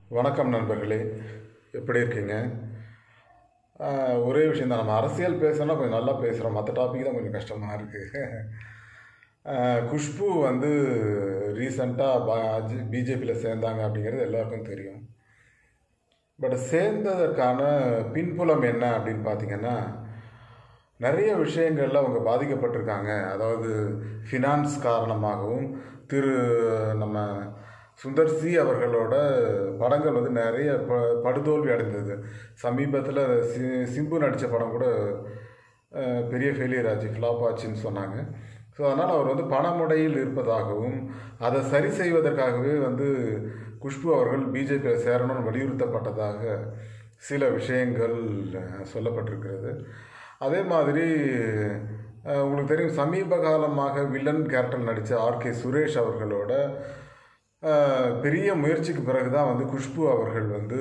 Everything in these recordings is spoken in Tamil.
வணக்கம் நண்பர்களே எப்படி இருக்கீங்க ஆஹ் ஒரே விஷயம் தான் நம்ம அரசியல் பேசணும்னா கொஞ்சம் நல்லா பேசுகிறோம் மற்ற டாபிக் தான் கொஞ்சம் கஷ்டமாக இருக்குது குஷ்பு வந்து ரீசண்டாக பிஜேபியில் சேர்ந்தாங்க அப்படிங்கிறது எல்லாருக்கும் தெரியும் பட் சேர்ந்ததற்கான பின்புலம் என்ன அப்படின்னு பார்த்தீங்கன்னா நிறைய விஷயங்களில் அவங்க பாதிக்கப்பட்டிருக்காங்க அதாவது ஃபினான்ஸ் காரணமாகவும் திரு நம்ம சுந்தர் சி அவர்களோட படங்கள் வந்து நிறைய ப படுதோல்வி அடைந்தது சமீபத்தில் சி சிம்பு நடித்த படம் கூட அஹ், பெரிய ஃபெயிலியர் ஆச்சு ஃப்ளாப் ஆச்சுன்னு சொன்னாங்க ஸோ அதனால் அவர் வந்து பணமுடையில் இருப்பதாகவும் அதை சரி செய்வதற்காகவே வந்து குஷ்பு அவர்கள் பிஜேபியில் சேரணும்னு வலியுறுத்தப்பட்டதாக சில விஷயங்கள் அஹ், சொல்லப்பட்டிருக்கிறது அதே மாதிரி அஹ், உங்களுக்கு தெரியும் சமீப காலமாக வில்லன் கேரக்டர் நடித்த ஆர்கே சுரேஷ் அவர்களோட அஹ், பெரிய முயற்சிக்கு பிறகு தான் வந்து குஷ்பு அவர்கள் வந்து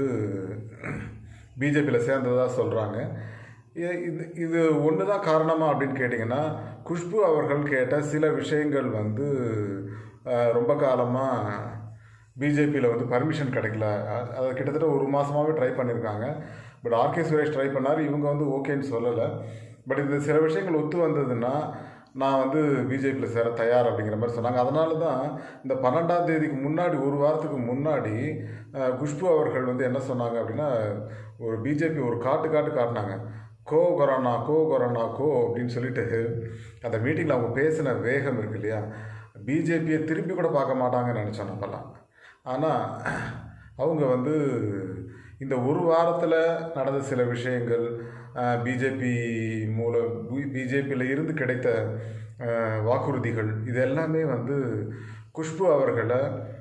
பிஜேபியில் சேர்ந்ததாக சொல்கிறாங்க இது இது ஒன்று தான் காரணமா அப்படின்னு கேட்டிங்கன்னா குஷ்பு அவர்கள் கேட்ட சில விஷயங்கள் வந்து அஹ், ரொம்ப காலமாக பிஜேபியில் வந்து பர்மிஷன் கிடைக்கல அ- அதை கிட்டத்தட்ட ஒரு மாதமாகவே ட்ரை பண்ணியிருக்காங்க பட் ஆர்கே சுரேஷ் ட்ரை பண்ணார் இவங்க வந்து ஓகேன்னு சொல்லலை பட் இந்த சில விஷயங்கள் ஒத்து வந்ததுன்னா நான் வந்து பிஜேபியில் சேர தயார் அப்படிங்கிற மாதிரி சொன்னாங்க அதனால தான் இந்த பன்னெண்டாம் தேதிக்கு முன்னாடி ஒரு வாரத்துக்கு முன்னாடி அஹ், குஷ்பு அவர்கள் வந்து என்ன சொன்னாங்க அப்படின்னா ஒரு பிஜேபி ஒரு காட்டு காட்டு காட்டினாங்க கோ கொரோனா கோ கொரோனா கோ அப்படின்னு சொல்லிட்டு அந்த மீட்டிங்கில் அவங்க பேசின வேகம் இருக்கு இல்லையா பிஜேபியை திரும்பி கூட பார்க்க மாட்டாங்கன்னு நினச்சோம் நம்மலாம் ஆனால் அவங்க வந்து இந்த ஒரு வாரத்தில் நடந்த சில விஷயங்கள் பிஜேபி மூலம் பிஜேபியில் இருந்து கிடைத்த அஹ், வாக்குறுதிகள் இது எல்லாமே வந்து குஷ்பு அவர்களை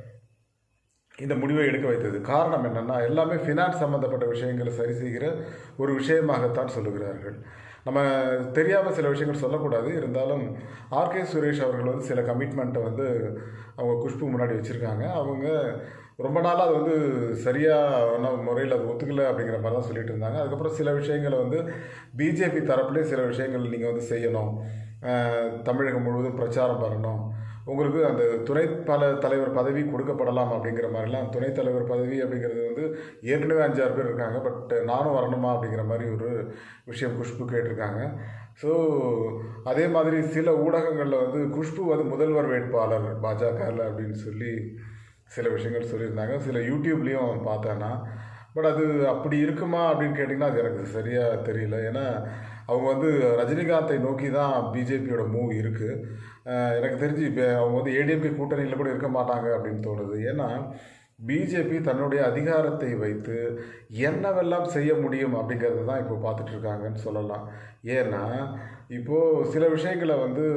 இந்த முடிவை எடுக்க வைத்தது காரணம் என்னன்னா எல்லாமே ஃபினான்ஸ் சம்மந்தப்பட்ட விஷயங்களை சரி செய்கிற ஒரு விஷயமாகத்தான் சொல்லுகிறார்கள் நம்ம தெரியாமல் சில விஷயங்கள் சொல்லக்கூடாது இருந்தாலும் ஆர்கே சுரேஷ் அவர்கள் வந்து சில கமிட்மெண்ட்டை வந்து அவங்க குஷ்பு முன்னாடி வச்சுருக்காங்க அவங்க ரொம்ப நாளாக அது வந்து சரியான முறையில் அது ஒத்துக்கல அப்படிங்கிற மாதிரி தான் சொல்லிட்டு இருந்தாங்க அதுக்கப்புறம் சில விஷயங்களை வந்து பிஜேபி தரப்புலேயே சில விஷயங்கள் நீங்கள் வந்து செய்யணும் அஹ், தமிழகம் முழுவதும் பிரச்சாரம் பண்ணணும் உங்களுக்கு அந்த துணை பல தலைவர் பதவி கொடுக்கப்படலாம் அப்படிங்கிற மாதிரிலாம் துணைத் தலைவர் பதவி அப்படிங்கிறது வந்து ஏற்கனவே அஞ்சாறு பேர் இருக்காங்க பட் நானும் வரணுமா அப்படிங்கிற மாதிரி ஒரு விஷயம் குஷ்பு கேட்டிருக்காங்க ஸோ அதே மாதிரி சில ஊடகங்களில் வந்து குஷ்பு வந்து முதல்வர் வேட்பாளர் பாஜகவில் அப்படின்னு சொல்லி சில விஷயங்கள் சொல்லியிருந்தாங்க சில யூடியூப்லேயும் பார்த்தேன்னா பட் அது அப்படி இருக்குமா அப்படின்னு கேட்டிங்கன்னா அது எனக்கு சரியாக தெரியல ஏன்னா அவங்க வந்து ரஜினிகாந்தை நோக்கி தான் பிஜேபியோட மூவ் இருக்குது எனக்கு தெரிஞ்சு இப்போ அவங்க வந்து ஏடிஎம்கே கூட்டணியில் கூட இருக்க மாட்டாங்க அப்படின்னு தோணுது ஏன்னா பிஜேபி தன்னுடைய அதிகாரத்தை வைத்து என்னவெல்லாம் செய்ய முடியும் அப்படிங்கிறது தான் இப்போ பார்த்துட்டு இருக்காங்கன்னு சொல்லலாம் ஏன்னா இப்போது சில விஷயங்களை வந்து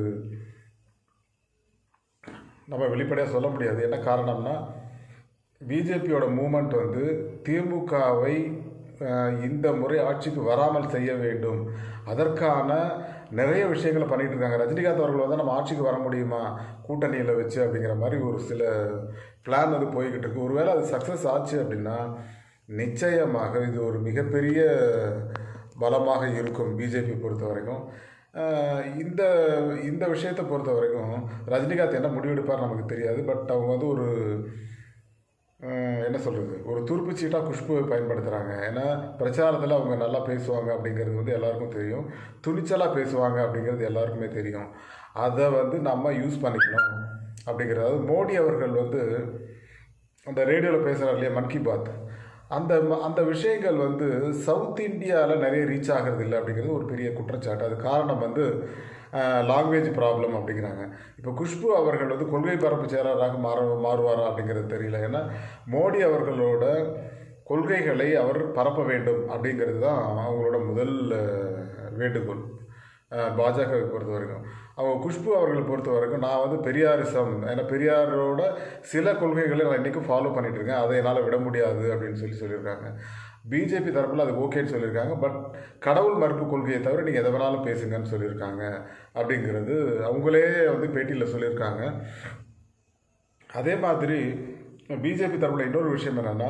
நம்ம வெளிப்படையாக சொல்ல முடியாது என்ன காரணம்னா பிஜேபியோட மூமெண்ட் வந்து திமுகவை அஹ், இந்த முறை ஆட்சிக்கு வராமல் செய்ய வேண்டும் அதற்கான நிறைய விஷயங்களை பண்ணிட்டு இருக்காங்க ரஜினிகாந்த் அவர்கள் வந்து நம்ம ஆட்சிக்கு வர முடியுமா கூட்டணியில் வச்சு அப்படிங்கிற மாதிரி ஒரு சில பிளான் அது போய்கிட்டு இருக்கு ஒருவேளை அது சக்ஸஸ் ஆச்சு அப்படின்னா நிச்சயமாக இது ஒரு மிகப்பெரிய பலமாக இருக்கும் பிஜேபி பொறுத்த வரைக்கும் அஹ் இந்த இந்த விஷயத்தை பொறுத்த வரைக்கும் ரஜினிகாந்த் என்ன முடிவெடுப்பார் நமக்கு தெரியாது பட் அவங்க வந்து ஒரு அஹ், என்ன சொல்கிறது ஒரு துருப்புச்சீட்டாக குஷ்புவை பயன்படுத்துகிறாங்க ஏன்னா பிரச்சாரத்தில் அவங்க நல்லா பேசுவாங்க அப்படிங்கிறது வந்து எல்லாருக்கும் தெரியும் துணிச்சலாக பேசுவாங்க அப்படிங்கிறது எல்லாருக்குமே தெரியும் அதை வந்து நம்ம யூஸ் பண்ணிக்கணும் அப்படிங்கிறது அதாவது மோடி அவர்கள் வந்து அந்த ரேடியோவில் பேசுகிறார் இல்லையா மன் கி பாத் அந்த ம- அந்த விஷயங்கள் வந்து சவுத் இந்தியாவில் நிறைய ரீச் ஆகிறது இல்லை அப்படிங்கிறது ஒரு பெரிய குற்றச்சாட்டு அது காரணம் வந்து லாங்குவேஜ் ப்ராப்ளம் அப்படிங்கிறாங்க இப்போ குஷ்பு அவர்கள் வந்து கொள்கை பரப்பு செயலராக மாற மாறுவாரா அப்படிங்கிறது தெரியல ஏன்னா மோடி அவர்களோட கொள்கைகளை அவர் பரப்ப வேண்டும் அப்படிங்கிறது தான் அவங்களோட முதல் அஹ், வேண்டுகோள் பாஜகவை பொறுத்த வரைக்கும் அவங்க குஷ்பு அவர்களை பொறுத்த வரைக்கும் நான் வந்து பெரியாரிசம் ஏன்னா பெரியாரோட சில கொள்கைகளை நான் இன்றைக்கும் ஃபாலோ பண்ணிட்டு இருக்கேன் அதை என்னால் விட முடியாது அப்படின்னு சொல்லி சொல்லியிருக்காங்க பிஜேபி தரப்பில் அது ஓகேன்னு சொல்லியிருக்காங்க பட் கடவுள் மறுப்பு கொள்கையை தவிர நீங்கள் எதை வேணாலும் பேசுங்கன்னு சொல்லியிருக்காங்க அப்படிங்கிறது அவங்களே வந்து பேட்டியில் சொல்லியிருக்காங்க அதே மாதிரி பிஜேபி தரப்புல இன்னொரு விஷயம் என்னென்னா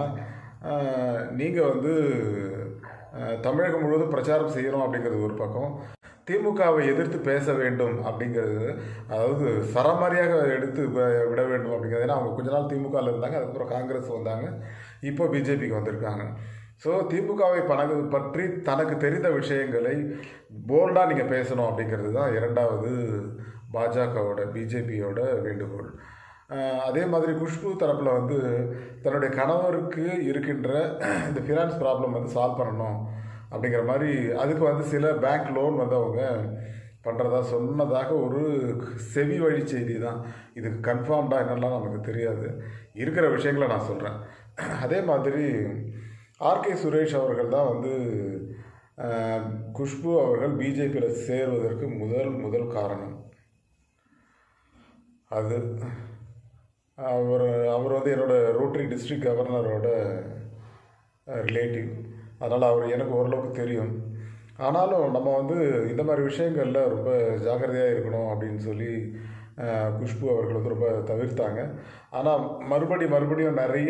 நீங்கள் வந்து அஹ், தமிழகம் முழுவதும் பிரச்சாரம் செய்யணும் அப்படிங்கிறது ஒரு பக்கம் திமுகவை எதிர்த்து பேச வேண்டும் அப்படிங்கிறது அதாவது சரமாரியாக எடுத்து வ- விட வேண்டும் அப்படிங்கிறது ஏன்னா அவங்க கொஞ்ச நாள் திமுகவில் இருந்தாங்க அதுக்கப்புறம் காங்கிரஸ் வந்தாங்க இப்போ பிஜேபிக்கு வந்திருக்காங்க ஸோ திமுகவை பணகு பற்றி தனக்கு தெரிந்த விஷயங்களை போல்டாக நீங்கள் பேசணும் அப்படிங்கிறது தான் இரண்டாவது பாஜகவோட பிஜேபியோட வேண்டுகோள் அஹ் அதே மாதிரி குஷ்பு தரப்பில் வந்து தன்னுடைய கணவருக்கு இருக்கின்ற இந்த ஃபினான்ஸ் ப்ராப்ளம் வந்து சால்வ் பண்ணணும் அப்படிங்கிற மாதிரி அதுக்கு வந்து சில பேங்க் லோன் வந்து அவங்க பண்ணுறதா சொன்னதாக ஒரு செவி வழி செய்தி தான் இது கன்ஃபார்ம்டாக என்னெல்லாம் நமக்கு தெரியாது இருக்கிற விஷயங்களை நான் சொல்கிறேன் அதே மாதிரி ஆர்கே சுரேஷ் அவர்கள் தான் வந்து அஹ், குஷ்பு அவர்கள் பிஜேபியில் சேருவதற்கு முதல் முதல் காரணம் அது அவர் அவர் வந்து என்னோட ரோட்டரி டிஸ்ட்ரிக்ட் கவர்னரோட ரிலேட்டிவ் அதனால் அவர் எனக்கு ஓரளவுக்கு தெரியும் ஆனாலும் நம்ம வந்து இந்த மாதிரி விஷயங்களில் ரொம்ப ஜாக்கிரதையாக இருக்கணும் அப்படின்னு சொல்லி அஹ், குஷ்பு அவர்கள் வந்து ரொம்ப தவிர்த்தாங்க ஆனால் மறுபடி மறுபடியும் நிறைய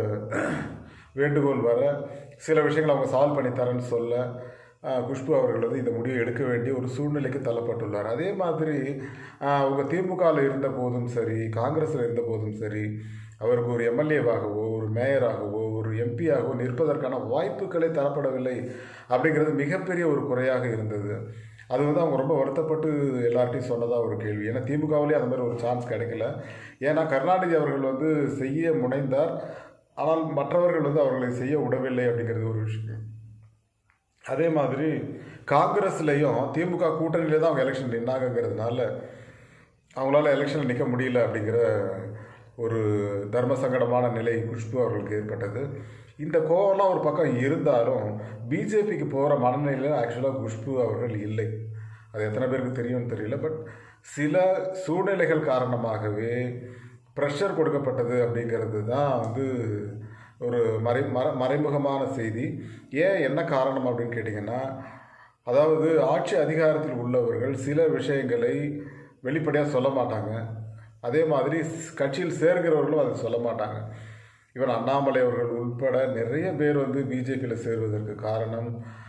வேண்டுகோள் வர சில விஷயங்களை அவங்க சால்வ் பண்ணி தரேன்னு சொல்ல அஹ், குஷ்பு அவர்கள் வந்து இந்த முடிவை எடுக்க வேண்டிய ஒரு சூழ்நிலைக்கு தள்ளப்பட்டுள்ளார் அதே மாதிரி அஹ், அவங்க திமுகவில் இருந்த போதும் சரி காங்கிரஸில் இருந்த போதும் சரி அவருக்கு ஒரு எம்எல்ஏவாகவோ ஒரு மேயராகவோ ஒரு எம்பியாகவோ நிற்பதற்கான வாய்ப்புகளே தரப்படவில்லை அப்படிங்கிறது மிகப்பெரிய ஒரு குறையாக இருந்தது அது வந்து அவங்க ரொம்ப வருத்தப்பட்டு எல்லார்ட்டையும் சொன்னதாக ஒரு கேள்வி ஏன்னா திமுகவிலே அந்த மாதிரி ஒரு சான்ஸ் கிடைக்கல ஏன்னா கருணாநிதி அவர்கள் வந்து செய்ய முனைந்தார் ஆனால் மற்றவர்கள் வந்து அவர்களை செய்ய விடவில்லை அப்படிங்கிறது ஒரு விஷயம் அதே மாதிரி காங்கிரஸ்லேயும் திமுக கூட்டணியிலே தான் அவங்க எலெக்ஷன் நின்னாங்கிறதுனால அவங்களால எலெக்ஷனில் நிற்க முடியல அப்படிங்கிற ஒரு தர்ம சங்கடமான நிலை குஷ்பு அவர்களுக்கு ஏற்பட்டது இந்த கோவம்லாம் ஒரு பக்கம் இருந்தாலும் பிஜேபிக்கு போகிற மனநிலையில் ஆக்சுவலாக குஷ்பு அவர்கள் இல்லை அது எத்தனை பேருக்கு தெரியும்னு தெரியல பட் சில சூழ்நிலைகள் காரணமாகவே ப்ரெஷர் கொடுக்கப்பட்டது அப்படிங்கிறது தான் வந்து ஒரு மறை மற மறைமுகமான செய்தி ஏன் என்ன காரணம் அப்படின்னு கேட்டிங்கன்னா அதாவது ஆட்சி அதிகாரத்தில் உள்ளவர்கள் சில விஷயங்களை வெளிப்படையாக சொல்ல மாட்டாங்க அதே மாதிரி ஸ்- கட்சியில் சேர்கிறவர்களும் அதை சொல்ல மாட்டாங்க இவன் அண்ணாமலை அவர்கள் உட்பட நிறைய பேர் வந்து பிஜேபியில் சேருவதற்கு காரணம்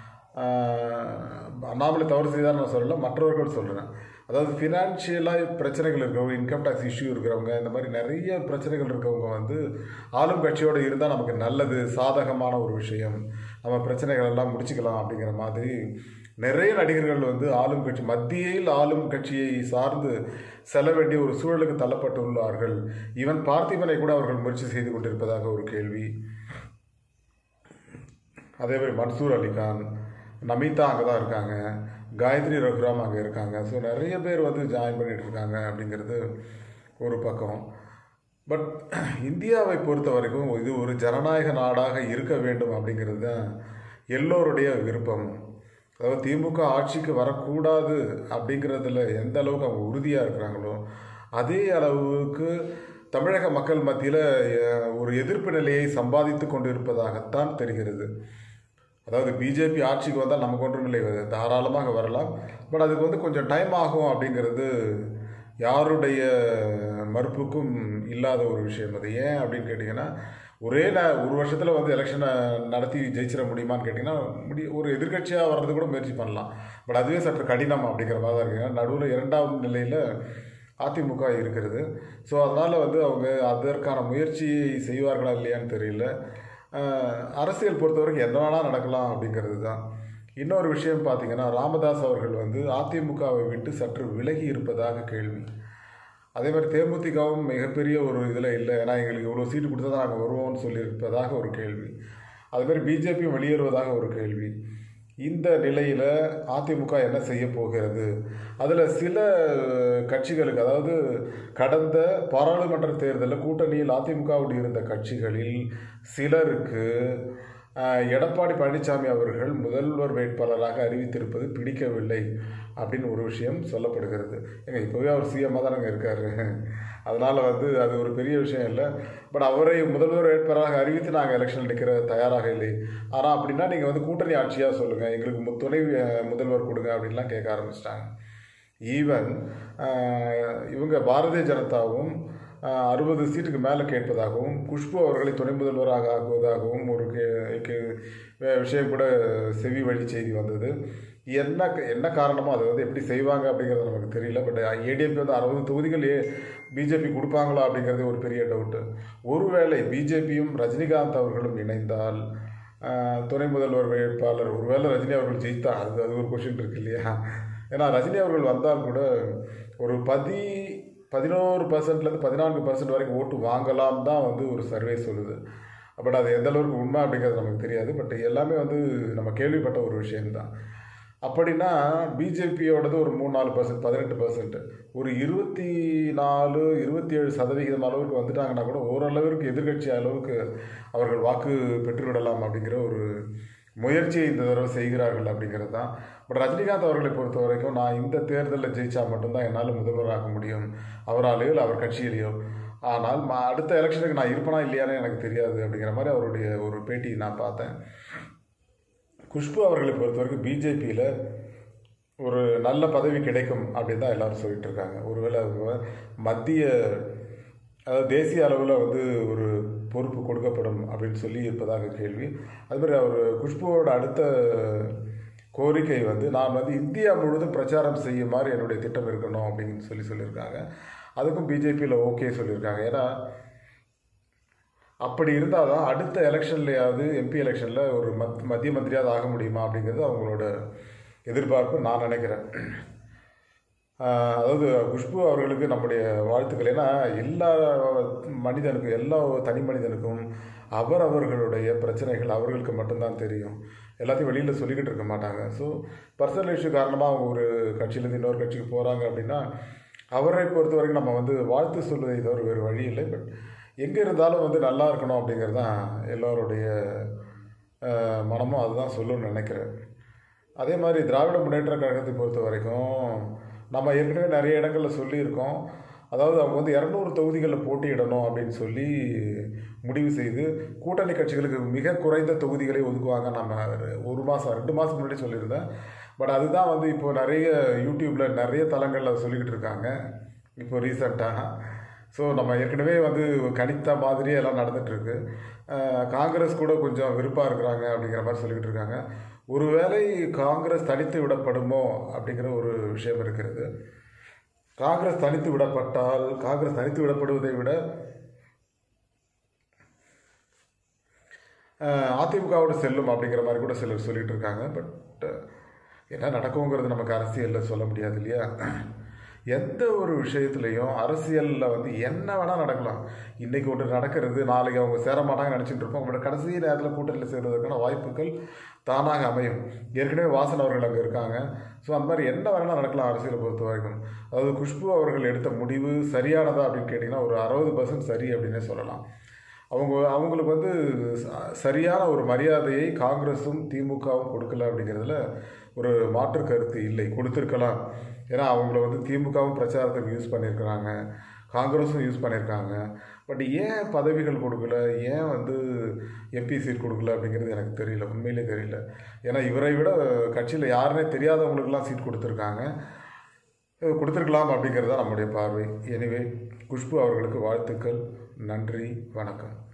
ஆஹ், அண்ணாமலை தவறு செய்தார் நான் சொல்லல மற்றவர்கள் சொல்கிறேன் அதாவது ஃபினான்ஷியலாக பிரச்சனைகள் இருக்கிறவங்க இன்கம் டேக்ஸ் இஷ்யூ இருக்கிறவங்க இந்த மாதிரி நிறைய பிரச்சனைகள் இருக்கவங்க வந்து ஆளும் கட்சியோடு இருந்தால் நமக்கு நல்லது சாதகமான ஒரு விஷயம் நம்ம பிரச்சனைகள் எல்லாம் முடிச்சுக்கலாம் அப்படிங்கிற மாதிரி நிறைய நடிகர்கள் வந்து ஆளும் கட்சி மத்தியில் ஆளும் கட்சியை சார்ந்து செல்ல வேண்டிய ஒரு சூழலுக்கு தள்ளப்பட்டுள்ளார்கள் ஈவன் பார்த்திபனை கூட அவர்கள் முயற்சி செய்து கொண்டிருப்பதாக ஒரு கேள்வி அதே மாதிரி மன்சூர் அலிகான் நமிதா அங்கே தான் இருக்காங்க காயத்ரி ரகுராம் அங்கே இருக்காங்க ஸோ நிறைய பேர் வந்து ஜாயின் பண்ணிட்டு இருக்காங்க அப்படிங்கிறது ஒரு பக்கம் பட் இந்தியாவை பொறுத்த வரைக்கும் இது ஒரு ஜனநாயக நாடாக இருக்க வேண்டும் அப்படிங்கிறது தான் எல்லோருடைய விருப்பம் அதாவது திமுக ஆட்சிக்கு வரக்கூடாது அப்படிங்கிறதுல எந்த அளவுக்கு அவங்க உறுதியாக இருக்கிறாங்களோ அதே அளவுக்கு தமிழக மக்கள் மத்தியில் ஒரு எதிர்ப்பு நிலையை சம்பாதித்து கொண்டு இருப்பதாகத்தான் தெரிகிறது அதாவது பிஜேபி ஆட்சிக்கு வந்தால் நமக்கு ஒன்றும் இல்லை தாராளமாக வரலாம் பட் அதுக்கு வந்து கொஞ்சம் டைம் ஆகும் அப்படிங்கிறது யாருடைய மறுப்புக்கும் இல்லாத ஒரு விஷயம் அது ஏன் அப்படின்னு கேட்டிங்கன்னா ஒரே ந ஒரு வருஷத்தில் வந்து எலெக்ஷனை நடத்தி ஜெயிச்சிட முடியுமான்னு கேட்டிங்கன்னா முடி ஒரு எதிர்க்கட்சியாக வர்றது கூட முயற்சி பண்ணலாம் பட் அதுவே சற்று கடினம் அப்படிங்கிற மாதிரி தான் இருக்குங்க நடுவில் இரண்டாவது நிலையில் அதிமுக இருக்கிறது ஸோ அதனால் வந்து அவங்க அதற்கான முயற்சியை செய்வார்களா இல்லையான்னு தெரியல அஹ், அரசியல் பொறுத்தவரைக்கும் என்ன வேணால் நடக்கலாம் அப்படிங்கிறது தான் இன்னொரு விஷயம் பார்த்தீங்கன்னா ராமதாஸ் அவர்கள் வந்து அதிமுகவை விட்டு சற்று விலகி இருப்பதாக கேள்வி அதே மாதிரி தேமுதிகவும் மிகப்பெரிய ஒரு இதில் இல்லை ஏன்னா எங்களுக்கு இவ்வளோ சீட்டு கொடுத்தா தான் நாங்கள் வருவோம்னு சொல்லியிருப்பதாக ஒரு கேள்வி அதே மாதிரி பிஜேபியும் வெளியேறுவதாக ஒரு கேள்வி இந்த நிலையில் அதிமுக என்ன செய்ய போகிறது அதில் சில கட்சிகளுக்கு அதாவது கடந்த பாராளுமன்ற தேர்தலில் கூட்டணியில் அதிமுகவோடு இருந்த கட்சிகளில் சிலருக்கு ஆஹ், எடப்பாடி பழனிசாமி அவர்கள் முதல்வர் வேட்பாளராக அறிவித்திருப்பது பிடிக்கவில்லை அப்படின்னு ஒரு விஷயம் சொல்லப்படுகிறது ஏங்க இப்போவே அவர் சிஎம்மாக தானங்க இருக்காரு அதனால் வந்து அது ஒரு பெரிய விஷயம் இல்லை பட் அவரை முதல்வர் வேட்பாளராக அறிவித்து நாங்கள் எலெக்ஷன் நிற்கிற தயாராக இல்லை ஆனால் அப்படின்னா நீங்கள் வந்து கூட்டணி ஆட்சியாக சொல்லுங்கள் எங்களுக்கு மு- துணை அஹ், முதல்வர் கொடுங்க அப்படின்லாம் கேட்க ஆரம்பிச்சிட்டாங்க ஈவன் இவங்க பாரதிய ஜனதாவும் அறுபது சீட்டுக்கு மேலே கேட்பதாகவும் குஷ்பு அவர்களை துணை முதல்வராக ஆக்குவதாகவும் ஒரு கே கே- விஷயம் கூட செவி வழி செய்தி வந்தது என்ன என்ன காரணமோ அதை வந்து எப்படி செய்வாங்க அப்படிங்கிறது நமக்கு தெரியல பட் ஏடிஎம்பி வந்து அறுபது தொகுதிகள் ஏ பிஜேபி கொடுப்பாங்களா அப்படிங்கிறது ஒரு பெரிய டவுட்டு ஒருவேளை பிஜேபியும் ரஜினிகாந்த் அவர்களும் இணைந்தால் ஆஹ், துணை முதல்வர் வேட்பாளர் ஒருவேளை ரஜினி அவர்கள் ஜெயித்தா அது அது ஒரு கொஷின் இருக்கு இல்லையா ஏன்னா ரஜினி அவர்கள் வந்தால் கூட ஒரு பதி பதினோரு பர்சன்ட்லேருந்து பதினான்கு பர்சன்ட் வரைக்கும் ஓட்டு வாங்கலாம் தான் வந்து ஒரு சர்வே சொல்லுது பட் அது எந்த அளவுக்கு உண்மை அப்படிங்கிறது நமக்கு தெரியாது பட் எல்லாமே வந்து நம்ம கேள்விப்பட்ட ஒரு விஷயம்தான் அப்படின்னா பிஜேபியோடது ஒரு மூணு நாலு பர்சன்ட் பதினெட்டு பர்சன்ட் ஒரு இருபத்தி நாலு இருபத்தி ஏழு சதவிகிதம் அளவுக்கு வந்துட்டாங்கன்னா கூட ஓரளவிற்கு எதிர்க்கட்சி அளவுக்கு அவர்கள் வாக்கு பெற்றுவிடலாம் அப்படிங்கிற ஒரு முயற்சியை இந்த தடவை செய்கிறார்கள் அப்படிங்கிறது தான் பட் ரஜினிகாந்த் அவர்களை பொறுத்த வரைக்கும் நான் இந்த தேர்தலில் ஜெயிச்சா மட்டும்தான் என்னால் முதல்வராக முடியும் அவராலேயோ இல்லை அவர் கட்சியிலேயோ ஆனால் ம- அடுத்த எலெக்ஷனுக்கு நான் இருப்பேனா இல்லையானே எனக்கு தெரியாது அப்படிங்கிற மாதிரி அவருடைய ஒரு பேட்டி நான் பார்த்தேன் குஷ்பு அவர்களை பொறுத்த வரைக்கும் பிஜேபியில் ஒரு நல்ல பதவி கிடைக்கும் அப்படின்னு தான் எல்லாரும் சொல்லிட்டு இருக்காங்க ஒருவேளை அவங்க மத்திய அதாவது தேசிய அளவில் வந்து ஒரு பொறுப்பு கொடுக்கப்படும் அப்படின்னு சொல்லி இருப்பதாக கேள்வி அதுமாதிரி அவர் குஷ்புவோட அடுத்த கோரிக்கை வந்து நான் வந்து இந்தியா முழுவதும் பிரச்சாரம் செய்யுமாறு என்னுடைய திட்டம் இருக்கணும் அப்படின்னு சொல்லி சொல்லியிருக்காங்க அதுக்கும் பிஜேபியில் ஓகே சொல்லியிருக்காங்க ஏன்னா அப்படி இருந்தால் தான் அடுத்த எலெக்ஷன்லையாவது எம்பி எலெக்ஷனில் ஒரு மத் மத்திய மந்திரியாவது ஆக முடியுமா அப்படிங்கிறது அவங்களோட எதிர்பார்ப்பு நான் நினைக்கிறேன் ஆஹ் அதாவது குஷ்பு அவர்களுக்கு நம்முடைய வாழ்த்துக்கள் ஏன்னா எல்லா மனிதனுக்கும் எல்லா தனி மனிதனுக்கும் அவரவர்களுடைய பிரச்சனைகள் அவர்களுக்கு மட்டும்தான் தெரியும் எல்லாத்தையும் வெளியில் சொல்லிக்கிட்டு இருக்க மாட்டாங்க ஸோ பர்சனல் இஷ்யூ காரணமாக அவங்க ஒரு கட்சியிலேருந்து இன்னொரு கட்சிக்கு போகிறாங்க அப்படின்னா அவரை பொறுத்த வரைக்கும் நம்ம வந்து வாழ்த்து சொல்வதை தவிர வேறு வழி இல்லை பட் எங்கே இருந்தாலும் வந்து நல்லா இருக்கணும் அப்படிங்கிறது தான் எல்லாருடைய ஆஹ், மனமும் அதுதான் சொல்லணும்னு நினைக்கிறேன் அதே மாதிரி திராவிட முன்னேற்ற கழகத்தை பொறுத்த வரைக்கும் நம்ம ஏற்கனவே நிறைய இடங்களில் சொல்லியிருக்கோம் அதாவது அவங்க வந்து இரநூறு தொகுதிகளில் போட்டியிடணும் அப்படின்னு சொல்லி முடிவு செய்து கூட்டணி கட்சிகளுக்கு மிக குறைந்த தொகுதிகளை ஒதுக்குவாங்க நம்ம ஒரு மாதம் ரெண்டு மாதம் முன்னாடி சொல்லியிருந்தேன் பட் அதுதான் வந்து இப்போ நிறைய யூடியூப்பில் நிறைய தளங்களில் சொல்லிக்கிட்டு இருக்காங்க இப்போ ரீசண்டாக ஸோ நம்ம ஏற்கனவே வந்து கணித்த மாதிரியே எல்லாம் நடந்துகிட்ருக்கு காங்கிரஸ் கூட கொஞ்சம் விருப்பாக இருக்கிறாங்க அப்படிங்கிற மாதிரி சொல்லிக்கிட்டு இருக்காங்க ஒருவேளை காங்கிரஸ் தனித்து விடப்படுமோ அப்படிங்கிற ஒரு விஷயம் இருக்கிறது காங்கிரஸ் தனித்து விடப்பட்டால் காங்கிரஸ் தனித்து விடப்படுவதை விட அஹ், அதிமுகவோடு செல்லும் அப்படிங்கிற மாதிரி கூட சிலர் சொல்லிட்டு இருக்காங்க பட் என்ன நடக்குங்கிறது நமக்கு அரசியலில் சொல்ல முடியாது இல்லையா எந்த ஒரு விஷயத்துலையும் அரசியலில் வந்து என்ன வேணால் நடக்கலாம் இன்றைக்கி ஒன்று நடக்கிறது நாளைக்கு அவங்க சேர மாட்டாங்கன்னு நினச்சிட்டு இருப்போம் பட் கடைசி நேரத்தில் கூட்டணியில் சேர்றதுக்கான வாய்ப்புகள் தானாக அமையும் ஏற்கனவே வாசன் அவர்கள் அங்கே இருக்காங்க ஸோ அந்த மாதிரி என்ன வேணால் நடக்கலாம் அரசியலை பொறுத்த வரைக்கும் அதாவது குஷ்பு அவர்கள் எடுத்த முடிவு சரியானதா அப்படின்னு கேட்டிங்கன்னா ஒரு அறுபது பர்சன்ட் சரி அப்படின்னே சொல்லலாம் அவங்க அவங்களுக்கு வந்து ச- சரியான ஒரு மரியாதையை காங்கிரஸும் திமுகவும் கொடுக்கல அப்படிங்கிறதுல ஒரு மாற்று கருத்து இல்லை கொடுத்துருக்கலாம் ஏன்னா அவங்கள வந்து திமுகவும் பிரச்சாரத்துக்கு யூஸ் பண்ணியிருக்கிறாங்க காங்கிரஸும் யூஸ் பண்ணியிருக்காங்க பட் ஏன் பதவிகள் கொடுக்கல ஏன் வந்து எம்பி சீட் கொடுக்கல அப்படிங்கிறது எனக்கு தெரியல உண்மையிலே தெரியல ஏன்னா இவரை விட கட்சியில் யாருன்னே தெரியாதவங்களுக்கெல்லாம் சீட் கொடுத்துருக்காங்க இது கொடுத்துருக்கலாம் அப்படிங்கிறது தான் நம்முடைய பார்வை எனவே குஷ்பு அவர்களுக்கு வாழ்த்துக்கள் நன்றி வணக்கம்